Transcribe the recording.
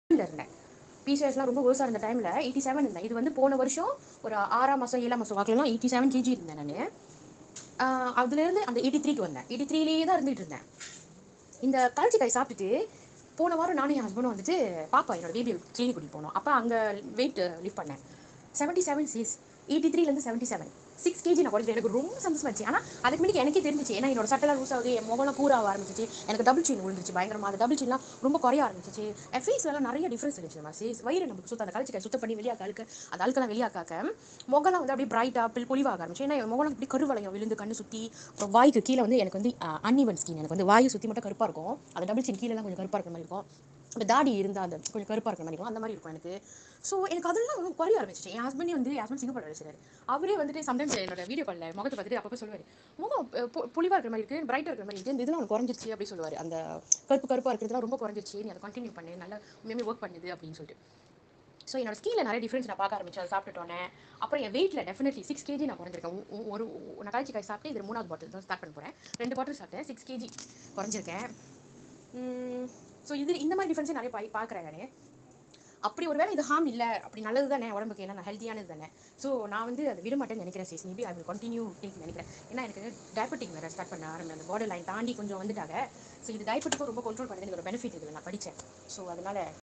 இருந்தேன் பிசிஎஸ்லாம் ரொம்ப வேர்ஸாக இருந்த டைமில் எயிட்டி செவன் இருந்தேன் இது வந்து போன வருஷம் ஒரு ஆறாம் மாதம் ஏழாம் மாதம் வாக்கிலாம் எயிட்டி செவன் கேஜி இருந்தேன் நான் அதுலேருந்து அந்த எயிட்டி த்ரீக்கு வந்தேன் எயிட்டி த்ரீலேயே தான் இருந்துகிட்டு இருந்தேன் இந்த கல்ச்சிக்காய் சாப்பிட்டுட்டு போன வாரம் நானும் என் ஹஸ்பண்டும் வந்துட்டு பாப்பா என்னோட பேபி கிளினிக் கூட்டிட்டு போனோம் அப்போ அங்கே வெயிட் லிஃப்ட் பண்ணேன் செவன்ட்டி செவன் சீஸ் எயிட்டி த்ரீலேருந்து செவன்ட்டி செவன் சிக்ஸ் கேஜி நான் குறைஞ்சு எனக்கு ரொம்ப சந்தோஷமாச்சு ஆனால் அதுக்கு முன்னாடி எனக்கே தெரிஞ்சிச்சு ஏன்னா என்னோட சட்டெல்லாம் லூஸ் ஆகுது என் முகம்லாம் பூராக ஆரம்பிச்சிச்சு எனக்கு டபுள் சீன் விழுந்துச்சு பயங்கரமாக அந்த டபுள் சீன்லாம் ரொம்ப குறைய ஆரம்பிச்சிச்சு என் ஃபேஸ்லாம் நிறைய டிஃப்ரென்ஸ் இருந்துச்சு நம்ம சீஸ் வயிறு நமக்கு சுத்த அந்த கழிச்சிக்காய் சுத்தம் பண்ணி வெளியாக்க அழுக்க அந்த அழுக்கெல்லாம் வெளியாக்காக்க முகம்லாம் வந்து அப்படியே பிரைட்டாக பில் பொலிவாக ஆரம்பிச்சு ஏன்னா என் முகம் அப்படி கருவளையம் விழுந்து கண்ணு சுற்றி அப்புறம் வாய்க்கு கீழே வந்து எனக்கு வந்து அன்னிவன் ஸ்கின் எனக்கு வந்து வாயை சுற்றி மட்டும் கருப்பாக இருக்கும் அந்த டபுள் சீன் கீழெல்லாம் கொஞ்சம் கருப்பாக இருக்கிற மாதிரி இருக்கும் அந்த தாடி இருந்தால் அந்த கொஞ்சம் கருப்பாக இருக்கிற மாதிரி இருக்கும் அந்த மாதிரி இருக்கும் எனக்கு ஸோ எனக்கு அதெல்லாம் ரொம்ப குறைய ஆரம்பிச்சிச்சு என் ஹஸ்பண்டே வந்து என் ஹஸ்பண்ட் சிங்கப்பூர் வச்சிருக்காரு அவரே வந்துட்டு சம்டைம்ஸ் என்னோட வீடியோ காலில் முகத்தை பார்த்துட்டு அப்பப்போ சொல்லுவார் முகம் புளிவாக இருக்கிற மாதிரி இருக்குது பிரைட்டாக இருக்கிற மாதிரி இருக்குது இந்த இதெல்லாம் உனக்கு குறைஞ்சிருச்சு அப்படி சொல்லுவார் அந்த கருப்பு கருப்பாக இருக்கிறதுலாம் ரொம்ப குறைஞ்சிருச்சு நீ அதை கண்டினியூ பண்ணு நல்லா உண்மையுமே ஒர்க் பண்ணுது அப்படின்னு சொல்லிட்டு ஸோ என்னோட ஸ்கின்ல நிறைய டிஃப்ரென்ஸ் நான் பார்க்க ஆரம்பிச்சேன் அதை சாப்பிட்டுட்டோன்னே அப்புறம் என் வெயிட்டில் டெஃபினெட்லி சிக்ஸ் கேஜி நான் குறைஞ்சிருக்கேன் ஒ- ஒ- ஒரு நான் காய்ச்சி காய் சாப்பிட்டு இது மூணாவது பாட்டில் தான் ஸ்டார்ட் பண்ண போகிறேன் ரெண்டு பாட்டில் சாப்பிட்டேன் சிக்ஸ் கேஜி குறைஞ்சிருக்கேன் ஸோ இது இந்த மாதிரி டிஃப்ரென்ஸே நிறைய பா பார்க்குறேன் நான் அப்படி ஒருவேளை இது ஹார்ம் இல்லை அப்படி நல்லது தானே உடம்புக்கு ஏன்னா ஹெல்த்தியானது தானே ஸோ நான் வந்து அதை விட மாட்டேன்னு நினைக்கிறேன் sis maybe I will continue take நினைக்கிறேன் ஏன்னா எனக்கு டயபெட்டிக் வேறு ஸ்டார்ட் பண்ண ஆரம்பி அந்த பார்டர் லைன் தாண்டி கொஞ்சம் வந்துட்டாங்க ஸோ இது டயபெட்டிக்கும் ரொம்ப கண்ட்ரோல் பண்ணுறது எனக்கு ஒரு பெனிஃபிட் இதில் நான் படித்தேன் ஸோ அதனால